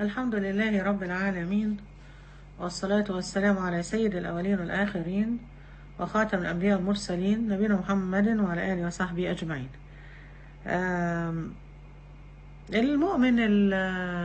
الحمد لله رب العالمين والصلاة والسلام على سيد الأولين والآخرين وخاتم الأنبياء والمرسلين نبينا محمد وعلى آله وصحبه أجمعين آم، المؤمن ال-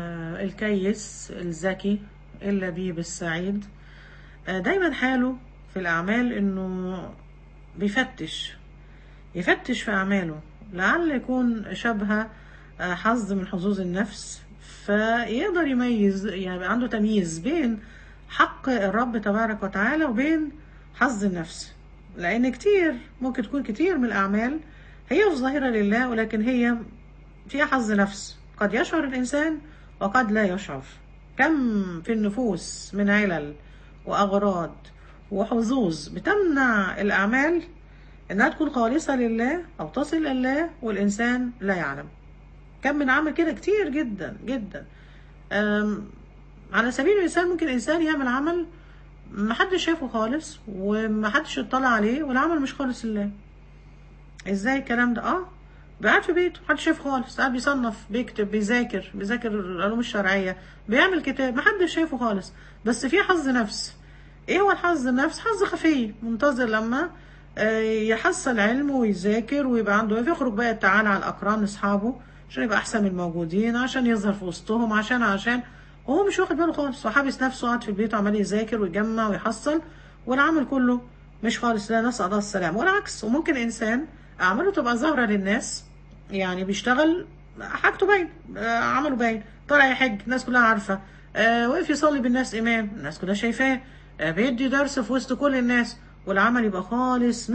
الكيس الذكي اللبيب السعيد آه، دايما حاله في الأعمال إنه بيفتش يفتش في أعماله لعل يكون شبه آه، حظ من حظوظ النفس فيقدر يميز يعني يبقى عنده تمييز بين حق الرب تبارك وتعالى وبين حظ النفس لأن كتير ممكن تكون كتير من الأعمال هي في ظاهرة لله ولكن هي فيها حظ نفس قد يشعر الإنسان وقد لا يشعر كم في النفوس من علل وأغراض وحظوظ بتمنع الأعمال إنها تكون خالصة لله أو تصل إلى الله والإنسان لا يعلم كم من عمل كده كتير جدا جدا أم، على سبيل المثال ممكن إنسان يعمل عمل محدش شافه خالص ومحدش اطلع عليه والعمل مش خالص لله ازاي الكلام ده اه قاعد في بيته محدش شايف خالص قاعد بيصنف بيكتب بيذاكر بيذاكر العلوم الشرعية بيعمل كتاب محدش شايفه خالص بس في حظ نفس ايه هو الحظ النفس حظ خفي منتظر لما آه، يحصل علم ويذاكر ويبقى عنده يخرج بقى يتعالى على الاقران اصحابه عشان يبقى احسن من الموجودين عشان يظهر في وسطهم عشان عشان وهو مش واخد باله خالص وحابس نفسه قاعد في البيت وعمال يذاكر ويجمع ويحصل والعمل كله مش خالص لا نسأل الله السلام والعكس وممكن انسان اعماله تبقى ظاهره للناس يعني بيشتغل حاجته باين آه، عمله باين طلع يحج الناس كلها عارفه آه، وقف يصلي بالناس امام الناس كلها شايفاه آه، بيدي درس في وسط كل الناس والعمل يبقى خالص 100%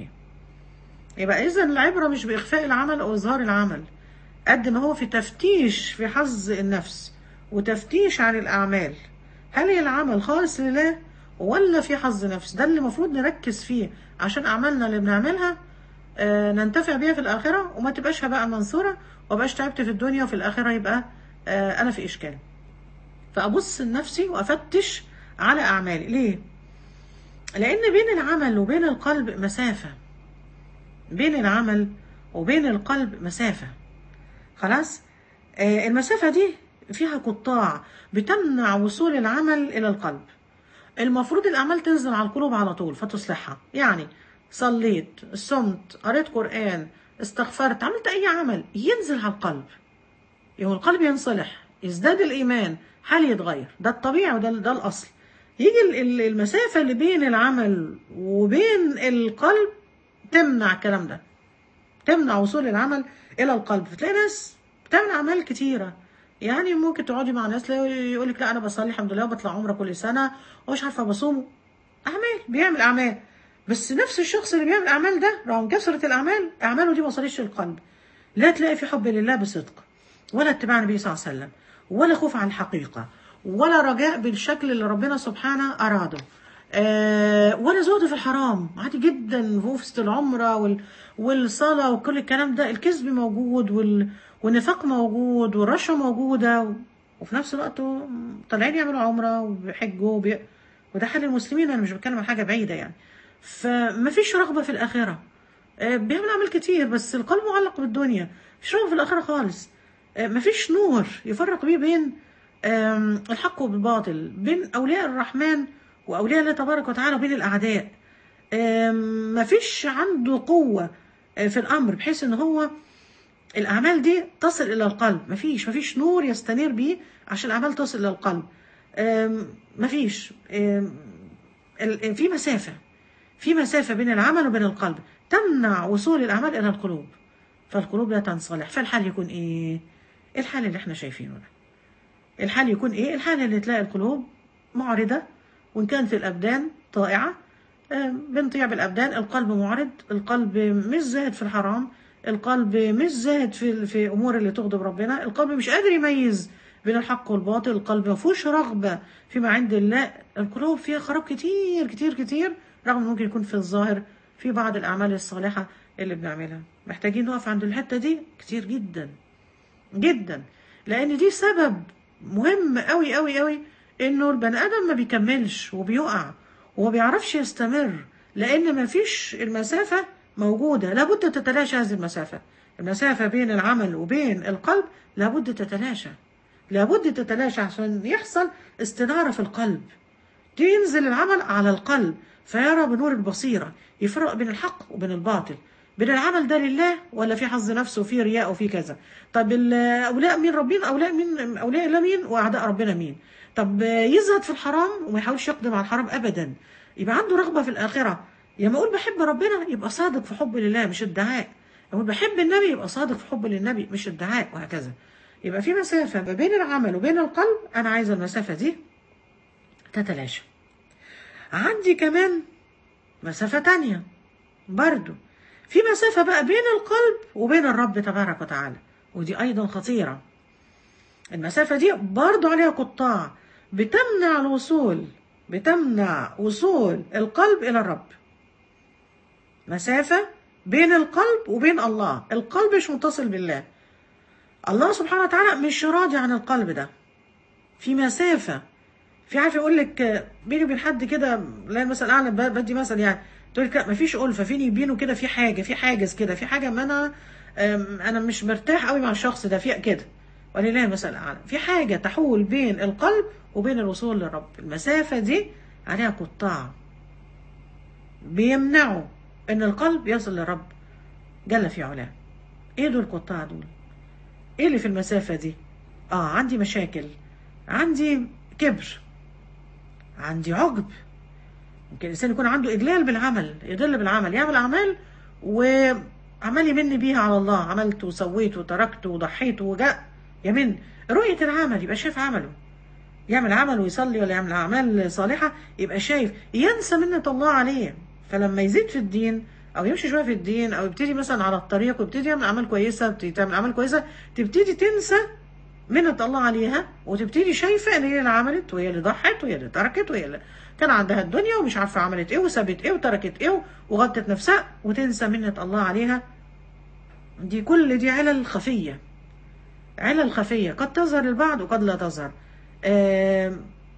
يبقى اذا العبره مش باخفاء العمل او اظهار العمل قد ما هو في تفتيش في حظ النفس وتفتيش عن الاعمال هل هي العمل خالص لله ولا في حظ نفس ده اللي المفروض نركز فيه عشان اعمالنا اللي بنعملها آه، ننتفع بيها في الآخرة وما تبقاش هباء منصورة ومبقاش تعبت في الدنيا وفي الآخرة يبقى آه، أنا في إشكال فأبص لنفسي وأفتش على أعمالي ليه؟ لأن بين العمل وبين القلب مسافة بين العمل وبين القلب مسافة خلاص؟ آه، المسافة دي فيها قطاع بتمنع وصول العمل إلى القلب المفروض الأعمال تنزل على القلوب على طول فتصلحها يعني صليت صمت قريت قرآن استغفرت عملت أي عمل ينزل على القلب يوم القلب ينصلح يزداد الإيمان حال يتغير ده الطبيعي وده ده الأصل يجي ال- ال- المسافة اللي بين العمل وبين القلب تمنع الكلام ده تمنع وصول العمل إلى القلب فتلاقي ناس بتعمل أعمال كتيرة يعني ممكن تقعدي مع ناس يقول لك لا أنا بصلي الحمد لله وبطلع عمرة كل سنة ومش عارفة بصوم أعمال بيعمل أعمال بس نفس الشخص اللي بيعمل أعمال ده رغم كثرة الأعمال أعماله دي ما وصلتش للقلب لا تلاقي في حب لله بصدق ولا اتباع النبي صلى الله عليه وسلم ولا خوف على الحقيقة ولا رجاء بالشكل اللي ربنا سبحانه أراده آه ولا زهد في الحرام عادي جدا في وسط العمرة وال والصلاة وكل الكلام ده الكذب موجود وال والنفاق موجود والرشوة موجودة و... وفي نفس الوقت طالعين يعملوا عمرة وبيحجوا وبي... وده حال المسلمين أنا مش بتكلم عن حاجة بعيدة يعني فما فيش رغبة في الآخرة آه، بيعمل أعمال كتير بس القلب معلق بالدنيا مفيش رغبة في الآخرة خالص آه، مفيش نور يفرق بيه بين آم، الحق والباطل بين أولياء الرحمن وأولياء الله تبارك وتعالى وبين الأعداء آم، مفيش عنده قوة آه، في الأمر بحيث إن هو الأعمال دي تصل إلى القلب مفيش مفيش نور يستنير بيه عشان الأعمال تصل إلى القلب آم، مفيش آم، ال- في مسافة في مسافة بين العمل وبين القلب تمنع وصول الأعمال إلى القلوب فالقلوب لا تنصلح فالحال يكون إيه؟ الحال اللي احنا شايفينه ده الحال يكون إيه؟ الحال اللي تلاقي القلوب معرضة وإن كان في الأبدان طائعة آه، بنطيع بالأبدان القلب معرض القلب مش زاهد في الحرام القلب مش زاهد في في أمور اللي تغضب ربنا القلب مش قادر يميز بين الحق والباطل القلب ما فيهوش رغبة فيما عند الله القلوب فيها خراب كتير كتير كتير رغم إن ممكن يكون في الظاهر في بعض الأعمال الصالحة اللي بنعملها محتاجين نقف عند الحتة دي كتير جدا جدا لأن دي سبب مهم قوي قوي قوي إنه البني آدم ما بيكملش وبيقع وما بيعرفش يستمر لأن ما فيش المسافة موجودة لابد تتلاشى هذه المسافة المسافة بين العمل وبين القلب لابد تتلاشى لابد تتلاشى عشان يحصل استنارة في القلب ينزل العمل على القلب فيرى بنور البصيرة يفرق بين الحق وبين الباطل بين العمل ده لله ولا في حظ نفسه وفي رياء وفي كذا طب ال- اولياء مين ربنا اولياء مين اولياء الله مين واعداء ربنا مين طب يزهد في الحرام وما يحاولش يقدم على الحرام ابدا يبقى عنده رغبه في الاخره لما اقول بحب ربنا يبقى صادق في حب لله مش ادعاء اقول بحب النبي يبقى صادق في حب للنبي مش ادعاء وهكذا يبقى في مسافه ما بين العمل وبين القلب انا عايزه المسافه دي تتلاشى عندي كمان مسافة تانية برضو في مسافة بقى بين القلب وبين الرب تبارك وتعالى ودي أيضا خطيرة المسافة دي برضو عليها قطاع بتمنع الوصول بتمنع وصول القلب إلى الرب مسافة بين القلب وبين الله القلب مش متصل بالله الله سبحانه وتعالى مش راضي عن القلب ده في مسافة في عارف يقول لك آه، بيني وبين حد كده لا مثلا اعلى ب- بدي مثلا يعني تقول لك لا مفيش ألفة فيني وبينه كده في حاجة في حاجز كده في حاجة ما انا آم، انا مش مرتاح قوي مع الشخص ده في كده ولله المثل الاعلى في حاجة تحول بين القلب وبين الوصول للرب المسافة دي عليها قطاع بيمنعوا ان القلب يصل للرب جل في علاه ايه دول القطاع دول ايه اللي في المسافة دي اه عندي مشاكل عندي كبر عندي عجب ممكن الانسان يكون عنده اجلال بالعمل يضل بالعمل يعمل اعمال وعمال يمن بيها على الله عملت وسويت وتركت وضحيت وجاء يمن رؤية العمل يبقى شايف عمله يعمل عمل ويصلي ولا يعمل اعمال صالحة يبقى شايف ينسى منة الله عليه فلما يزيد في الدين او يمشي شويه في الدين او يبتدي مثلا على الطريق ويبتدي يعمل اعمال كويسه يبتدي تعمل اعمال كويسه تبتدي تنسى منة الله عليها وتبتدي شايفة ان هي اللي عملت وهي اللي ضحت وهي اللي تركت وهي اللي كان عندها الدنيا ومش عارفة عملت ايه وسابت ايه وتركت ايه وغطت نفسها وتنسى منة الله عليها دي كل دي علل خفية علل خفية قد تظهر للبعض وقد لا تظهر آم،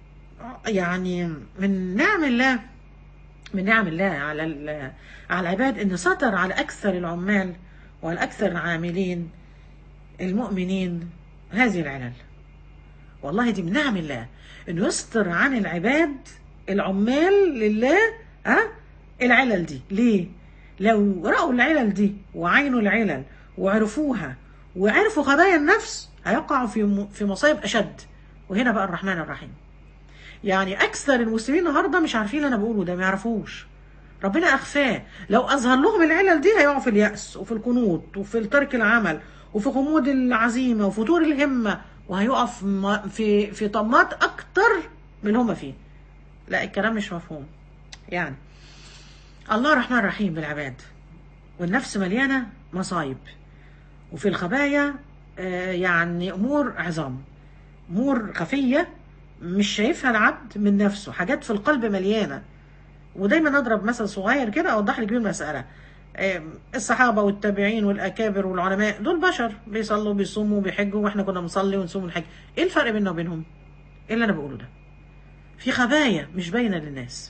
يعني من نعم الله من نعم الله على ال- على العباد ان سطر على اكثر العمال وعلى اكثر العاملين المؤمنين هذه العلل والله دي من نعم الله انه يستر عن العباد العمال لله ها العلل دي ليه لو رأوا العلل دي وعينوا العلل وعرفوها وعرفوا خبايا النفس هيقعوا في م- في مصايب اشد وهنا بقى الرحمن الرحيم يعني اكثر المسلمين النهارده مش عارفين اللي انا بقوله ده ما يعرفوش ربنا اخفاه لو اظهر لهم العلل دي هيقعوا في اليأس وفي القنوط وفي ترك العمل وفي غموض العزيمه وفتور الهمه وهيقع في م- في في طمات اكتر من اللي هم فيه لا الكلام مش مفهوم يعني الله رحمن رحيم بالعباد والنفس مليانه مصايب وفي الخبايا آه، يعني امور عظام امور خفيه مش شايفها العبد من نفسه حاجات في القلب مليانه ودايما اضرب مثل صغير كده اوضح لك بيه المساله آم، الصحابه والتابعين والاكابر والعلماء دول بشر بيصلوا بيصوموا بيحجوا واحنا كنا بنصلي ونصوم ونحج ايه الفرق بيننا وبينهم ايه اللي انا بقوله ده في خبايا مش باينه للناس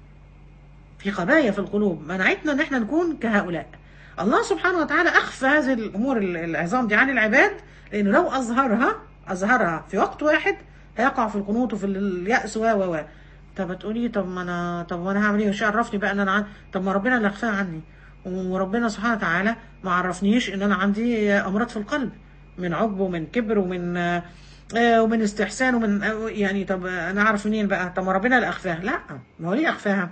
في خبايا في القلوب منعتنا ان احنا نكون كهؤلاء الله سبحانه وتعالى اخفى هذه الامور ال- العظام دي عن العباد لانه لو اظهرها اظهرها في وقت واحد هيقع في القنوط وفي اليأس و و و طب هتقولي طب ما انا طب ما انا هعمل ايه مش عرفني بقى ان انا عن... طب ما ربنا اللي اخفاها عني وربنا سبحانه وتعالى ما عرفنيش ان انا عندي امراض في القلب من عجب ومن كبر ومن آه، آه، ومن استحسان ومن آه، يعني طب انا اعرف منين بقى طب ما ربنا اللي اخفاها لا ما هو ليه اخفاها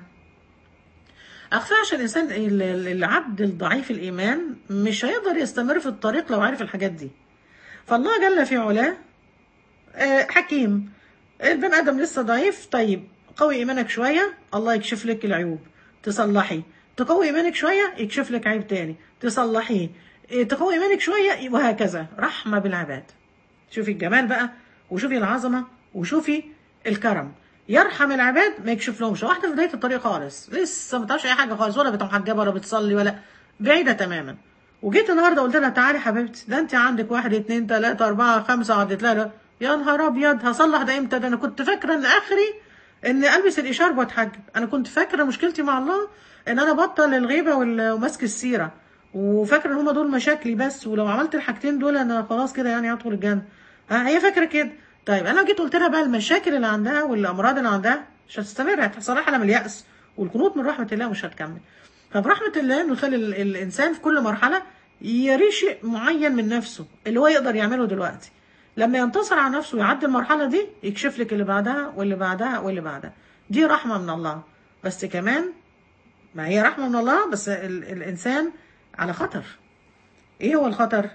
أخفى عشان الإنسان ال- ال- العبد الضعيف الإيمان مش هيقدر يستمر في الطريق لو عارف الحاجات دي فالله جل في علاه آه، حكيم البني آدم لسه ضعيف طيب قوي إيمانك شوية الله يكشف لك العيوب تصلحي تقوي إيمانك شوية يكشف لك عيب تاني تصلحيه إيه، تقوي إيمانك شوية وهكذا رحمة بالعباد شوفي الجمال بقى وشوفي العظمة وشوفي الكرم يرحم العباد ما يكشف لهمش واحدة في بداية الطريق خالص لسه ما تعرفش أي حاجة خالص ولا بتمحجبة ولا بتصلي ولا بعيدة تماما وجيت النهارده قلت لها تعالي حبيبتي ده انت عندك واحد اتنين تلاته اربعه خمسه عدت لها لا. يا نهار ابيض هصلح ده امتى ده انا كنت فاكره ان اخري ان البس الاشارب واتحجب انا كنت فاكره مشكلتي مع الله ان انا بطل الغيبه وال- ومسك السيره وفاكره ان هما دول مشاكلي بس ولو عملت الحاجتين دول انا خلاص كده يعني هدخل الجنه ها هي فاكره كده طيب انا جيت قلت لها بقى المشاكل اللي عندها والامراض اللي عندها مش هتستمر هتحصل لها حاله من الياس والقنوط من رحمه الله مش هتكمل فبرحمه الله انه يخلي ال- الانسان في كل مرحله يري شيء معين من نفسه اللي هو يقدر يعمله دلوقتي لما ينتصر على نفسه ويعدي المرحله دي يكشف لك اللي بعدها واللي بعدها واللي بعدها دي رحمه من الله بس كمان ما هي رحمه من الله بس ال- الانسان على خطر ايه هو الخطر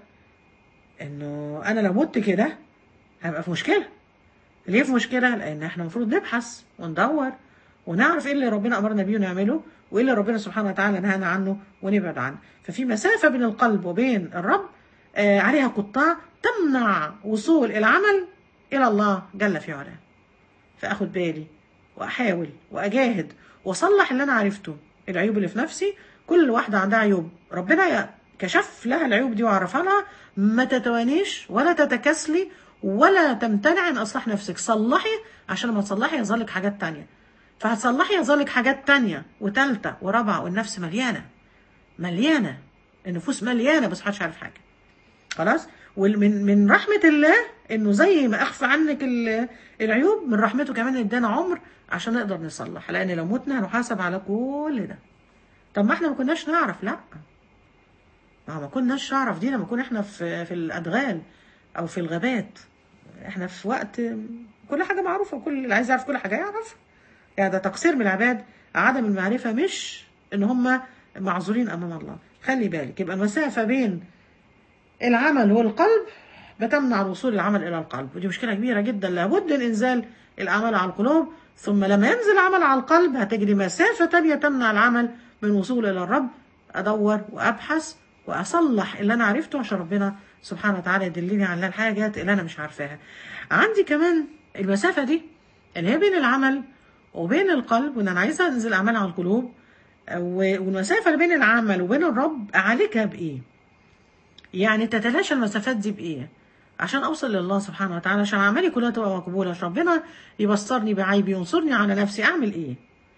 انه انا لو مت كده هبقى في مشكله ليه في مشكله لان احنا المفروض نبحث وندور ونعرف ايه اللي ربنا امرنا بيه ونعمله وايه اللي ربنا سبحانه وتعالى نهانا عنه ونبعد عنه ففي مسافه بين القلب وبين الرب آه عليها قطاع تمنع وصول العمل الى الله جل في علاه فاخد بالي واحاول واجاهد واصلح اللي انا عرفته العيوب اللي في نفسي كل واحده عندها عيوب ربنا ي- كشف لها العيوب دي وعرفها لها ما تتوانيش ولا تتكاسلي ولا تمتنع ان اصلح نفسك صلحي عشان لما تصلحي يظهر لك حاجات تانية فهتصلحي يظهر لك حاجات تانية وتالتة ورابعة والنفس مليانة مليانة النفوس مليانة بس محدش عارف حاجة خلاص ومن من رحمة الله انه زي ما اخفى عنك ال- العيوب من رحمته كمان ادانا عمر عشان نقدر نصلح لان لو متنا هنحاسب على كل ده طب ما احنا ما كناش نعرف لا ما ما كناش نعرف دي لما كنا احنا في في الادغال او في الغابات احنا في وقت كل حاجه معروفه وكل اللي عايز يعرف كل حاجه يعرف يعني ده تقصير من العباد عدم المعرفه مش ان هم معذورين امام الله خلي بالك يبقى المسافه بين العمل والقلب بتمنع الوصول العمل الى القلب ودي مشكله كبيره جدا لابد من انزال الاعمال على القلوب ثم لما ينزل العمل على القلب هتجري مسافه تانية تمنع العمل من الوصول الى الرب ادور وابحث واصلح اللي انا عرفته عشان ربنا سبحانه وتعالى يدلني على الحاجات اللي انا مش عارفاها عندي كمان المسافه دي اللي هي بين العمل وبين القلب وان انا عايزه انزل اعمال على القلوب و- والمسافه اللي بين العمل وبين الرب اعالجها بايه يعني تتلاشى المسافات دي بايه عشان اوصل لله سبحانه وتعالى عشان اعمالي كلها تبقى مقبوله عشان ربنا يبصرني بعيبي ينصرني على نفسي اعمل ايه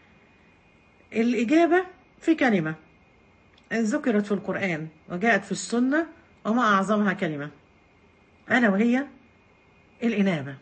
الاجابه في كلمه ذكرت في القران وجاءت في السنه وما اعظمها كلمه الا وهي الانابه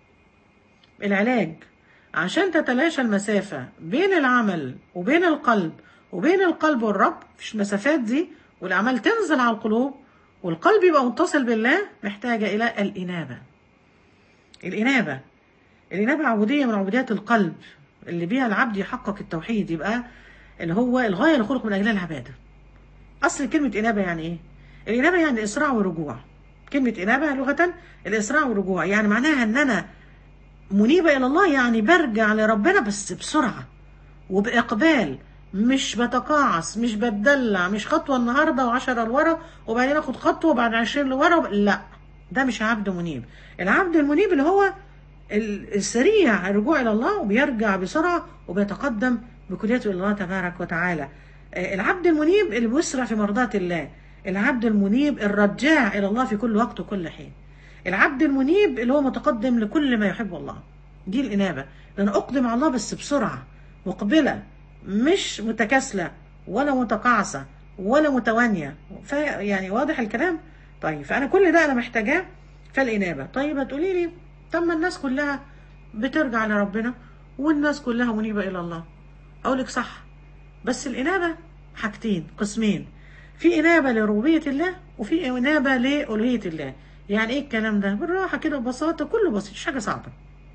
العلاج عشان تتلاشى المسافة بين العمل وبين القلب وبين القلب والرب مش المسافات دي والأعمال تنزل على القلوب والقلب يبقى متصل بالله محتاجة إلى الإنابة الإنابة الإنابة عبودية من عبوديات القلب اللي بيها العبد يحقق التوحيد يبقى اللي هو الغاية اللي خلق من أجلها العبادة أصل كلمة إنابة يعني إيه؟ الإنابة يعني إسراع ورجوع كلمة إنابة لغة الإسراع والرجوع يعني معناها إن أنا منيبة إلى الله يعني برجع لربنا بس بسرعة وبإقبال مش بتقاعس مش بتدلع مش خطوة النهاردة وعشرة لورا وبعدين اخد خطوة بعد عشرين لورا وب... لا ده مش عبد منيب العبد المنيب اللي هو ال- السريع الرجوع إلى الله وبيرجع بسرعة وبيتقدم بكليته إلى الله تبارك وتعالى آه، العبد المنيب اللي بيسرع في مرضاة الله العبد المنيب الرجاع إلى الله في كل وقت وكل حين العبد المنيب اللي هو متقدم لكل ما يحب الله دي الإنابة لأن أقدم على الله بس بسرعة مقبلة مش متكاسلة ولا متقاعسة ولا متوانية ف يعني واضح الكلام طيب فأنا كل ده أنا محتاجاه فالإنابة طيب هتقولي لي طب ما الناس كلها بترجع لربنا والناس كلها منيبة إلى الله أقول لك صح بس الإنابة حاجتين قسمين في إنابة لربوبية الله وفي إنابة لألوهية الله يعني إيه الكلام ده بالراحة كده ببساطة كله بسيط مش حاجة صعبة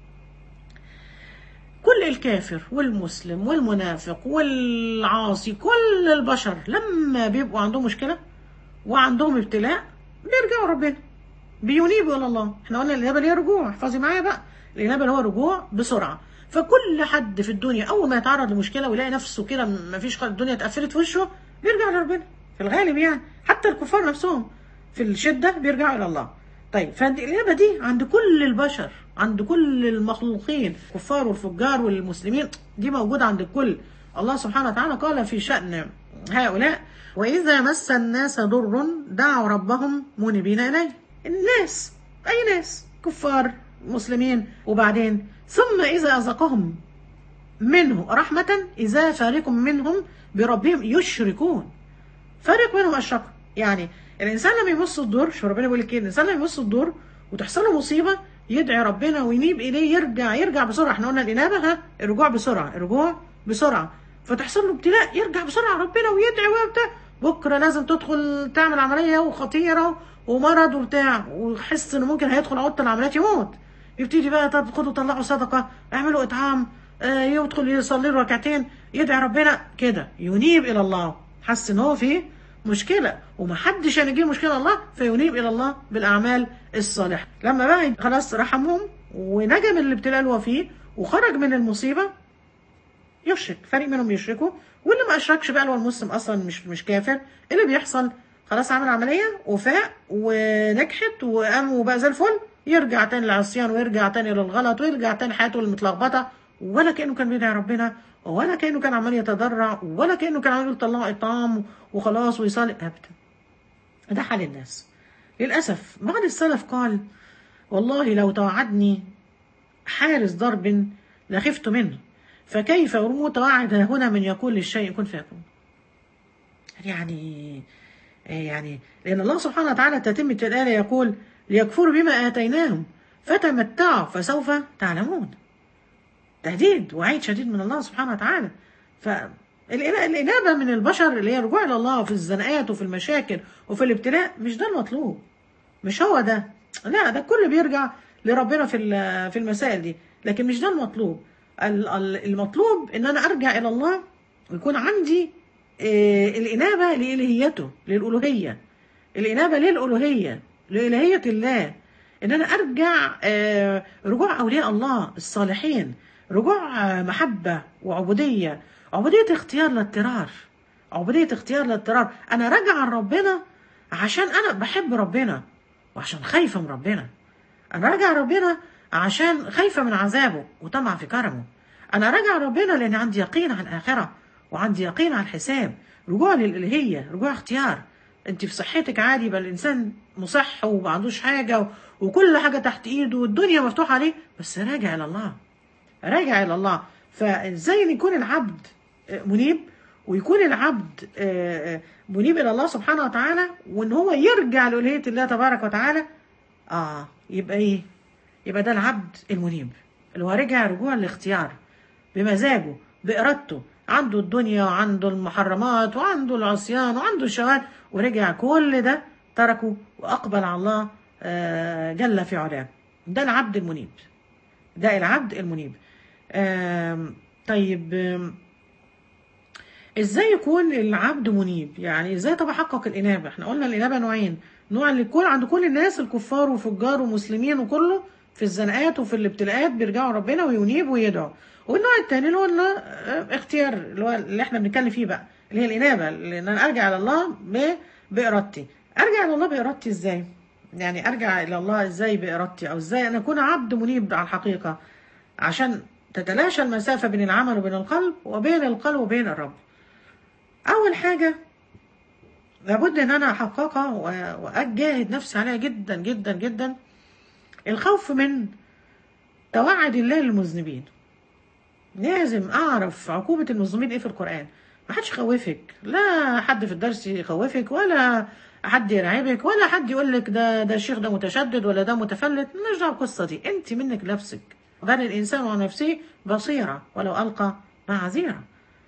كل الكافر والمسلم والمنافق والعاصي كل البشر لما بيبقوا عندهم مشكلة وعندهم ابتلاء بيرجعوا ربنا بينيبوا الى الله احنا قلنا الانابه اللي هي رجوع احفظي معايا بقى الانابه اللي هو رجوع بسرعه فكل حد في الدنيا اول ما يتعرض لمشكله ويلاقي نفسه كده مفيش خ- الدنيا اتقفلت في وشه بيرجع لربنا في الغالب يعني حتى الكفار نفسهم في الشده بيرجعوا الى الله طيب فالانابه دي عند كل البشر عند كل المخلوقين الكفار والفجار والمسلمين دي موجوده عند الكل الله سبحانه وتعالى قال في شأن هؤلاء وإذا مس الناس ضر دعوا ربهم منيبين إليه الناس أي ناس كفار مسلمين وبعدين ثم إذا أذقهم منه رحمة إذا فارق منهم بربهم يشركون فارق منهم الشق يعني الإنسان لما يمس الضر شو ربنا بيقول لك إيه الإنسان لما يمس الضر وتحصل له مصيبه يدعي ربنا وينيب اليه يرجع يرجع بسرعه احنا قلنا الانابه ها الرجوع بسرعه الرجوع بسرعه فتحصل له ابتلاء يرجع بسرعه ربنا ويدعي وبتاع بكره لازم تدخل تعمل عمليه وخطيره ومرض وبتاع ويحس انه ممكن هيدخل اوضه العمليات يموت يبتدي بقى طب خدوا طلعوا صدقه اعملوا اطعام آه، يدخل يصلي له ركعتين يدعي ربنا كده ينيب الى الله حس ان هو في مشكله ومحدش هيجيب مشكله الله فينيب الى الله بالاعمال الصالحه لما بقى خلاص رحمهم ونجا من الابتلاء اللي هو فيه وخرج من المصيبه يشرك فريق منهم يشركوا واللي ما اشركش بقى اللي هو المسلم اصلا مش مش كافر اللي بيحصل خلاص عمل عمليه وفاق ونجحت وقام وبقى زي الفل يرجع تاني للعصيان ويرجع تاني للغلط ويرجع تاني حياته المتلخبطه ولا كانه كان بيدعي ربنا ولا كانه كان عمال يتضرع ولا كانه كان عمال يطلع اطعام وخلاص ويصلي ابدا ده حال الناس للاسف بعض السلف قال والله لو توعدني حارس ضرب لخفت منه فكيف متوعد هنا من يقول للشيء كن فيكون يعني يعني لأن الله سبحانه وتعالى تتمة الآية يقول ليكفروا بما آتيناهم فتمتعوا فسوف تعلمون تهديد وعيد شديد من الله سبحانه وتعالى فالإنابة من البشر اللي هي رجوع إلى الله في الزنقات وفي المشاكل وفي الابتلاء مش ده المطلوب مش هو ده لا ده الكل بيرجع لربنا في في المسائل دي لكن مش ده المطلوب المطلوب ان انا ارجع الى الله ويكون عندي الانابه لالهيته للالوهيه الانابه للالوهيه لالهيه الله ان انا ارجع رجوع اولياء الله الصالحين رجوع محبه وعبوديه عبوديه اختيار الاضطرار عبوديه اختيار الاضطرار انا راجع ربنا عشان انا بحب ربنا وعشان خايفه من ربنا انا راجع ربنا عشان خايفة من عذابه وطمع في كرمه أنا راجع ربنا لأن عندي يقين على الآخرة وعندي يقين على الحساب رجوع للإلهية رجوع اختيار أنت في صحتك عادي يبقى الإنسان مصح وما عندوش حاجة وكل حاجة تحت إيده والدنيا مفتوحة عليه بس راجع إلى الله راجع إلى الله فإزاي يكون العبد منيب ويكون العبد منيب إلى الله سبحانه وتعالى وإن هو يرجع لألوهية الله تبارك وتعالى آه يبقى إيه يبقى ده العبد المنيب اللي هو رجع رجوع الاختيار بمزاجه بإرادته عنده الدنيا وعنده المحرمات وعنده العصيان وعنده الشهوات ورجع كل ده تركه وأقبل على الله جل في علاه ده العبد المنيب ده العبد المنيب طيب ازاي يكون العبد منيب يعني ازاي طب احقق الانابه احنا قلنا الانابه نوعين نوع اللي يكون عند كل الناس الكفار وفجار ومسلمين وكله في الزنقات وفي الابتلاءات بيرجعوا ربنا وينيب ويدعوا والنوع الثاني اللي هو اختيار اللي هو اللي احنا بنتكلم فيه بقى اللي هي الانابه ان انا ارجع الى الله بارادتي ارجع الى الله بارادتي ازاي يعني ارجع الى الله ازاي بارادتي او ازاي انا اكون عبد منيب على الحقيقه عشان تتلاشى المسافه بين العمل وبين القلب وبين القلب وبين الرب اول حاجه لابد ان انا احققها واجاهد نفسي عليها جدا جدا جدا الخوف من توعد الله للمذنبين لازم اعرف عقوبة المذنبين ايه في القرآن ما حدش يخوفك لا حد في الدرس يخوفك ولا حد يرعبك ولا حد يقول لك ده ده الشيخ ده متشدد ولا ده متفلت مالناش دعوه بالقصه دي انت منك نفسك بل الانسان على نفسه بصيره ولو القى معاذيره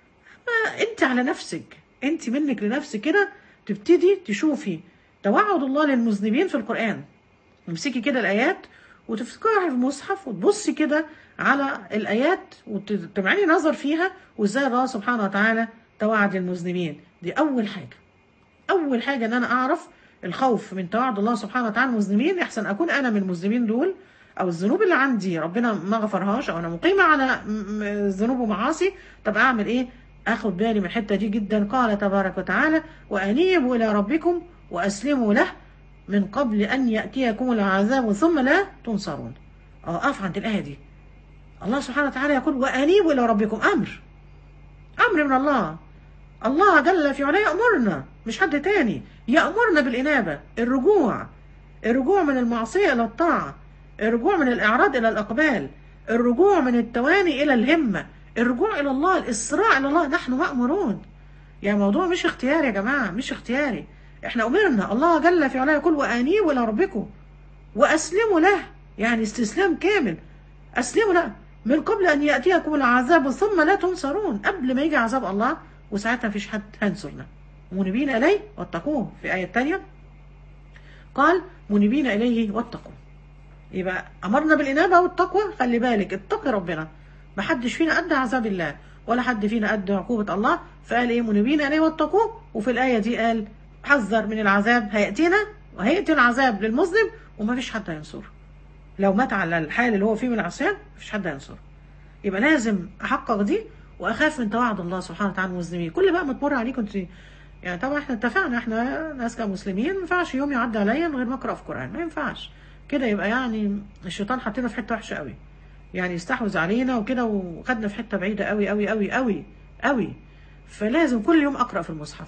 انت على نفسك انت منك لنفسك كده تبتدي تشوفي توعد الله للمذنبين في القرآن تمسكي كده الآيات وتفكرها في المصحف وتبصي كده على الآيات وتمعني نظر فيها وإزاي الله سبحانه وتعالى توعد للمذنبين دي أول حاجة أول حاجة إن أنا أعرف الخوف من توعد الله سبحانه وتعالى المذنبين أحسن أكون أنا من المذنبين دول أو الذنوب اللي عندي ربنا ما غفرهاش أو أنا مقيمة على ذنوب ومعاصي طب أعمل إيه؟ اخد بالي من الحته دي جدا قال تبارك وتعالى وانيبوا الى ربكم واسلموا له من قبل ان ياتيكم العذاب ثم لا تنصرون اقف عند الايه دي الله سبحانه وتعالى يقول وانيبوا الى ربكم امر امر من الله الله جل في علاه يامرنا مش حد تاني يامرنا بالانابه الرجوع الرجوع من المعصيه الى الطاعه الرجوع من الاعراض الى الاقبال الرجوع من التواني الى الهمه الرجوع الى الله الاسراع الى الله نحن مامورون يعني الموضوع مش اختياري يا جماعه مش اختياري احنا امرنا الله جل في علاه يقول وانيبوا الى ربكم واسلموا له يعني استسلام كامل اسلموا له من قبل ان ياتيكم العذاب ثم لا تنصرون قبل ما يجي عذاب الله وساعتها مفيش حد هينصرنا منيبين اليه واتقوه في ايه تانية قال منيبين اليه واتقوه يبقى امرنا بالانابه والتقوى خلي بالك اتقي ربنا ما حدش فينا ادى عذاب الله ولا حد فينا ادى عقوبه الله فقال ايه منيبين اليه واتقوه وفي الايه دي قال حذر من العذاب هياتينا وهياتي العذاب للمذنب وما فيش حد هينصره لو مات على الحال اللي هو فيه من العصيان مفيش حد هينصره يبقى لازم احقق دي واخاف من توعد الله سبحانه وتعالى المسلمين كل بقى ما تمر عليك كنت يعني طبعا احنا اتفقنا احنا ناس كمسلمين ما ينفعش يوم يعدي عليا من غير ما اقرا في القران ما ينفعش كده يبقى يعني الشيطان حطينا في حته وحشه قوي يعني يستحوذ علينا وكده وخدنا في حته بعيده قوي قوي قوي قوي قوي فلازم كل يوم اقرا في المصحف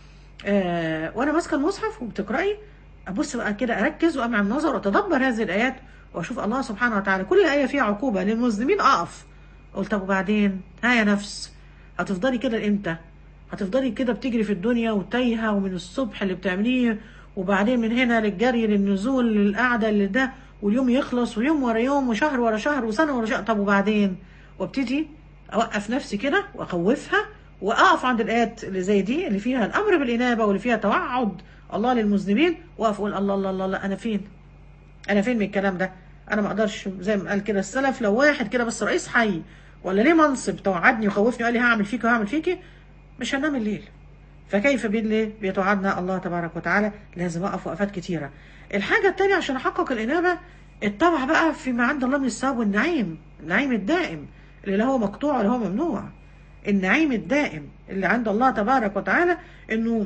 آه وانا ماسكه المصحف وبتقراي ابص بقى كده اركز وامع النظر واتدبر هذه الايات واشوف الله سبحانه وتعالى كل ايه فيها عقوبه للمذنبين اقف قلت طب وبعدين ها يا نفس هتفضلي كده لامتى هتفضلي كده بتجري في الدنيا وتايهه ومن الصبح اللي بتعمليه وبعدين من هنا للجري للنزول للقعده اللي ده واليوم يخلص ويوم ورا يوم وشهر ورا شهر وسنه ورا شهر طب وبعدين وابتدي اوقف نفسي كده واخوفها واقف عند الايات اللي زي دي اللي فيها الامر بالانابه واللي فيها توعد الله للمذنبين واقف اقول الله الله الله, الله انا فين انا فين من الكلام ده انا ما اقدرش زي ما قال كده السلف لو واحد كده بس رئيس حي ولا ليه منصب توعدني وخوفني وقال لي هعمل فيك وهعمل فيكي مش هنام الليل فكيف بالليل بيتوعدنا الله تبارك وتعالى لازم اقف وقفات كتيره الحاجه الثانيه عشان احقق الانابه الطبع بقى فيما عند الله من الثواب والنعيم النعيم الدائم اللي لا هو مقطوع ولا هو ممنوع النعيم الدائم اللي عند الله تبارك وتعالى انه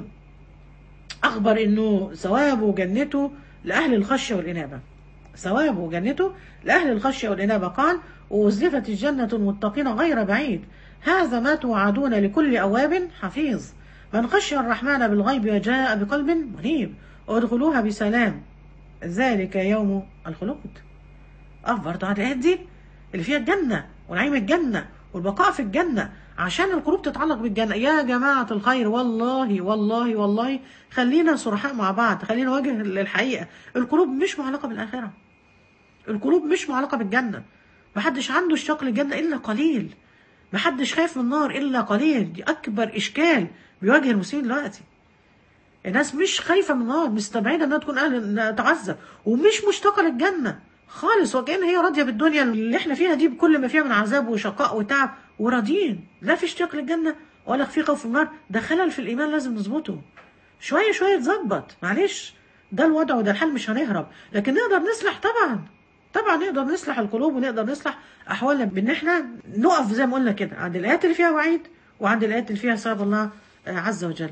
اخبر انه ثوابه وجنته لاهل الخشيه والانابه ثوابه وجنته لاهل الخشيه والانابه قال وازلفت الجنه المتقين غير بعيد هذا ما توعدون لكل اواب حفيظ من خشي الرحمن بالغيب وجاء بقلب منيب وادخلوها بسلام ذلك يوم الخلود اه برضه الايات دي اللي فيها الجنه ونعيم الجنه والبقاء في الجنه عشان القلوب تتعلق بالجنه يا جماعه الخير والله والله والله خلينا صرحاء مع بعض خلينا نواجه الحقيقه القلوب مش معلقه بالاخره القلوب مش معلقه بالجنه محدش عنده اشتياق للجنه الا قليل محدش خايف من النار الا قليل دي اكبر اشكال بيواجه المسلمين دلوقتي الناس مش خايفه من النار مستبعده انها تكون اهل انها تعذب ومش مشتاقه للجنه خالص وكأن هي راضيه بالدنيا اللي احنا فيها دي بكل ما فيها من عذاب وشقاء وتعب وراضيين لا في اشتياق للجنه ولا في خوف من النار ده خلل في الايمان لازم نظبطه شويه شويه تظبط معلش ده الوضع وده الحل مش هنهرب لكن نقدر نصلح طبعا طبعا نقدر نصلح القلوب ونقدر نصلح احوالنا بان احنا نقف زي ما قلنا كده عند الايات اللي فيها وعيد وعند الايات اللي فيها ثواب الله عز وجل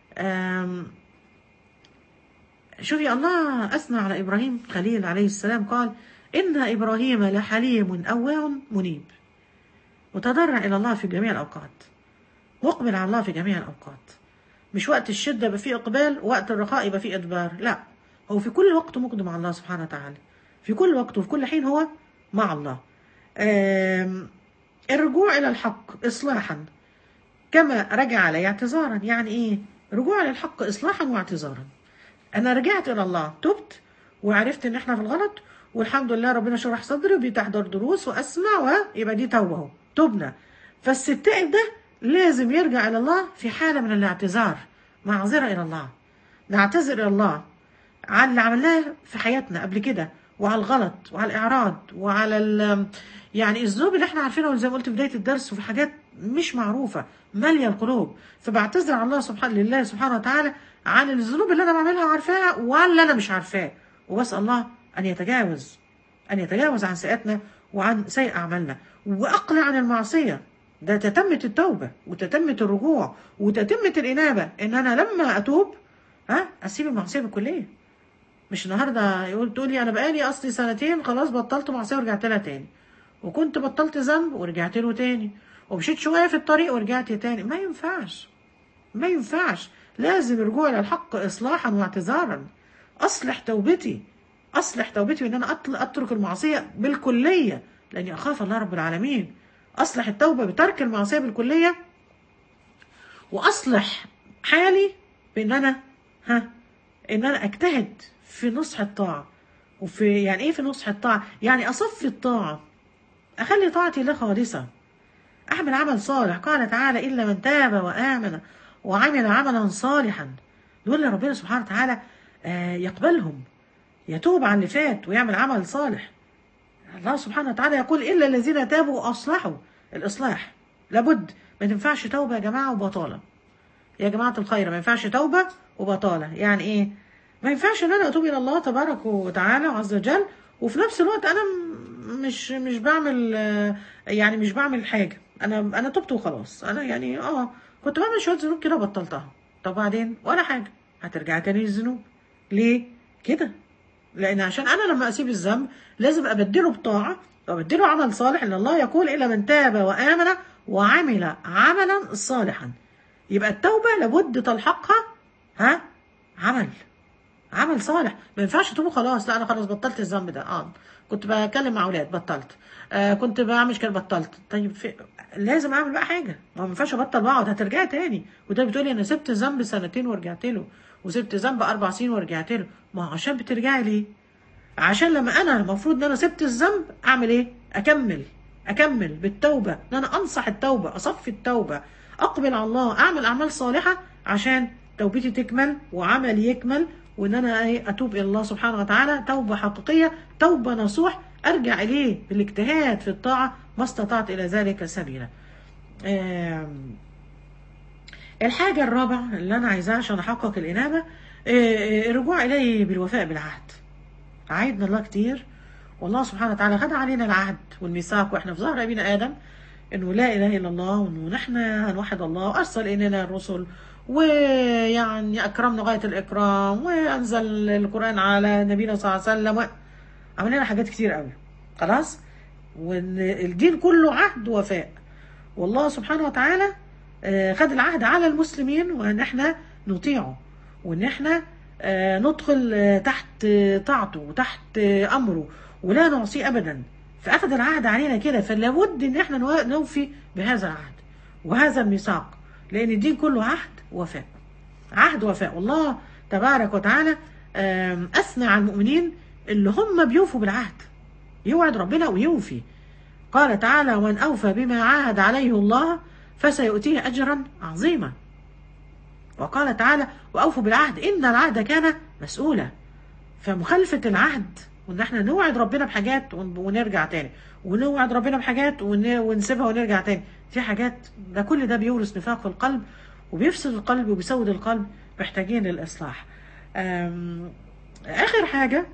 شوفي الله اثنى على ابراهيم خليل عليه السلام قال ان ابراهيم لحليم اواه منيب متضرع الى الله في جميع الاوقات مقبل على الله في جميع الاوقات مش وقت الشده يبقى فيه اقبال وقت الرخاء يبقى فيه ادبار لا هو في كل وقت مقدم على الله سبحانه وتعالى في كل وقت وفي كل حين هو مع الله الرجوع إلى الحق إصلاحا كما رجع علي اعتذارا يعني إيه رجوع إلى الحق إصلاحا واعتذارا أنا رجعت إلى الله تبت وعرفت إن إحنا في الغلط والحمد لله ربنا شرح صدري وبيتحضر دروس وأسمع ويبقى دي توبة أهو تبنا فالستائب ده لازم يرجع إلى الله في حالة من الاعتذار معذرة إلى الله نعتذر إلى الله على اللي عملناه في حياتنا قبل كده وعلى الغلط وعلى الاعراض وعلى ال يعني الذنوب اللي احنا عارفينها زي ما قلت في بدايه الدرس وفي حاجات مش معروفه ماليه القلوب فبعتذر على الله سبحانه لله سبحانه وتعالى عن الذنوب اللي انا بعملها وعارفاها واللي انا مش عارفاه وبسال الله ان يتجاوز ان يتجاوز عن سيئاتنا وعن سيء اعمالنا واقلع عن المعصيه ده تتمة التوبة وتتمة الرجوع وتتمة الإنابة إن أنا لما أتوب ها أسيب المعصية بالكلية مش النهارده يقول تقولي انا بقالي اصلي سنتين خلاص بطلت معصيه ورجعت لها تاني وكنت بطلت ذنب ورجعت له تاني ومشيت شويه في الطريق ورجعت تاني ما ينفعش ما ينفعش لازم الرجوع الى الحق اصلاحا واعتذارا اصلح توبتي اصلح توبتي ان انا اترك المعصيه بالكليه لاني اخاف الله رب العالمين اصلح التوبه بترك المعصيه بالكليه واصلح حالي بان انا ها ان انا اجتهد في نصح الطاعة وفي يعني ايه في نصح الطاعة يعني اصفي الطاعة اخلي طاعتي لله خالصة اعمل عمل صالح قال تعالى الا من تاب وامن وعمل عملا صالحا دول اللي ربنا سبحانه وتعالى آه، يقبلهم يتوب عن اللي فات ويعمل عمل صالح الله سبحانه وتعالى يقول إلا الذين تابوا وأصلحوا الإصلاح لابد ما تنفعش توبة يا جماعة وبطالة يا جماعة الخير ما ينفعش توبة وبطالة يعني إيه ما ينفعش إن أنا أتوب إلى الله تبارك وتعالى عز وجل وفي نفس الوقت أنا م- مش مش بعمل آه، يعني مش بعمل حاجة أنا أنا تبت وخلاص أنا يعني آه كنت بعمل شوية ذنوب كده وبطلتها طب بعدين ولا حاجة هترجع تاني للذنوب ليه كده لان عشان انا لما اسيب الذنب لازم ابدله بطاعه وابدله عمل صالح لان الله يقول الا من تاب وامن وعمل عملا صالحا يبقى التوبه لابد تلحقها ها عمل عمل صالح ما ينفعش تقول خلاص لا انا خلاص بطلت الذنب ده اه كنت بتكلم مع اولاد بطلت آه كنت بعمل كده بطلت طيب في... لازم اعمل بقى حاجه ما هو ما ينفعش ابطل بقعد هترجعي تاني وده بتقولي انا سبت ذنب سنتين ورجعت له وسبت ذنب اربع سنين ورجعت له ما هو عشان بترجعي ليه عشان لما انا المفروض ان انا سبت الذنب اعمل ايه اكمل اكمل بالتوبه ان انا انصح التوبه اصفي التوبه اقبل على الله اعمل اعمال صالحه عشان توبتي تكمل وعملي يكمل وان انا ايه اتوب الى الله سبحانه وتعالى توبه حقيقيه توبه نصوح ارجع اليه بالاجتهاد في الطاعه ما استطعت الى ذلك سبيلا آم، الحاجة الرابعة اللي أنا عايزاها عشان أحقق الإنابة آه، آه، الرجوع إليه بالوفاء بالعهد عايدنا الله كتير والله سبحانه وتعالى خد علينا العهد والميثاق واحنا في ظهر ابينا ادم انه لا اله الا الله وانه نحن هنوحد الله وارسل الينا الرسل ويعني اكرمنا غايه الاكرام وانزل القران على نبينا صلى الله عليه وسلم و- عمل لنا حاجات كتير قوي خلاص وان الدين كله عهد وفاء والله سبحانه وتعالى آه، خد العهد على المسلمين وان احنا نطيعه وان احنا آه، ندخل آه، تحت آه، طاعته وتحت آه، امره ولا نعصيه ابدا فاخذ العهد علينا كده فلابد ان احنا نوا- نوفي بهذا العهد وهذا الميثاق لان الدين كله عهد وفاء عهد وفاء والله تبارك وتعالى آم، اثنى على المؤمنين اللي هم بيوفوا بالعهد يوعد ربنا ويوفي قال تعالى ومن اوفى بما عاهد عليه الله فسيؤتيه اجرا عظيما وقال تعالى واوفوا بالعهد ان العهد كان مسؤولا فمخالفه العهد وان احنا نوعد ربنا بحاجات ون- ونرجع تاني ونوعد ربنا بحاجات ون- ونسيبها ونرجع تاني في حاجات ده كل ده بيورث نفاق في القلب وبيفسد القلب وبيسود القلب محتاجين للاصلاح أم، اخر حاجه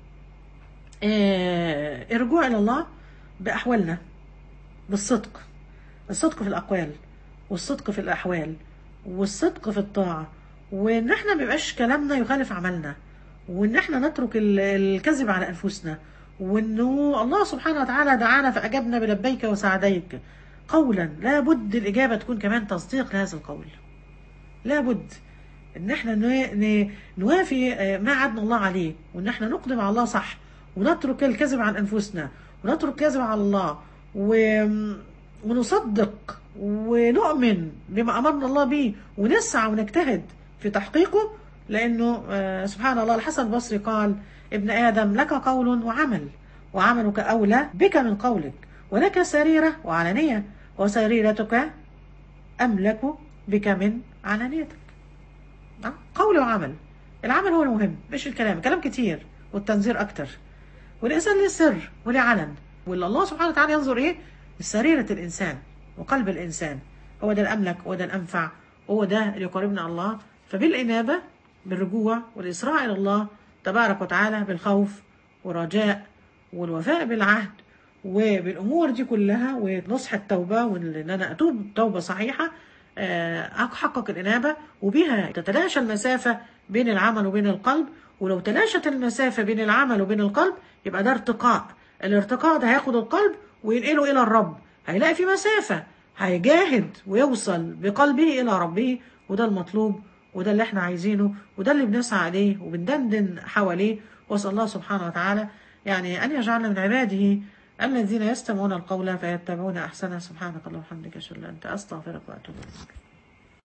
آه، الرجوع الى الله باحوالنا بالصدق الصدق في الاقوال والصدق في الاحوال والصدق في الطاعه وان احنا ما يبقاش كلامنا يخالف عملنا وان احنا نترك ال- الكذب على انفسنا وانه الله سبحانه وتعالى دعانا فاجبنا بلبيك وسعديك قولا لابد الاجابه تكون كمان تصديق لهذا القول لابد ان احنا ن- ن- نوافي آه، ما عدنا الله عليه وان احنا نقدم على الله صح ونترك الكذب عن انفسنا ونترك الكذب على الله و... ونصدق ونؤمن بما امرنا الله به ونسعى ونجتهد في تحقيقه لانه آه، سبحان الله الحسن البصري قال ابن ادم لك قول وعمل وعملك اولى بك من قولك ولك سريره وعلانيه وسريرتك املك بك من علانيتك آه، قول وعمل العمل هو المهم مش الكلام الكلام كتير والتنظير اكتر والانسان ليه سر وليه علن واللي الله سبحانه وتعالى ينظر ايه سريرة الانسان وقلب الانسان هو ده الاملك هو ده الانفع هو ده اللي يقربنا الله فبالانابه بالرجوع والاسراع الى الله تبارك وتعالى بالخوف والرجاء والوفاء بالعهد وبالامور دي كلها ونصح التوبه وان انا اتوب توبه صحيحه آه، احقق الانابه وبها تتلاشى المسافه بين العمل وبين القلب ولو تلاشت المسافه بين العمل وبين القلب يبقى ده ارتقاء الارتقاء ده هياخد القلب وينقله الى الرب هيلاقي في مسافه هيجاهد ويوصل بقلبه الى ربه وده المطلوب وده اللي احنا عايزينه وده اللي بنسعى عليه وبندندن حواليه واسال الله سبحانه وتعالى يعني ان يجعلنا من عباده الذين يستمعون القول فيتبعون احسنه سبحانك اللهم وبحمدك اشهد ان لا اله الا انت استغفرك واتوب اليك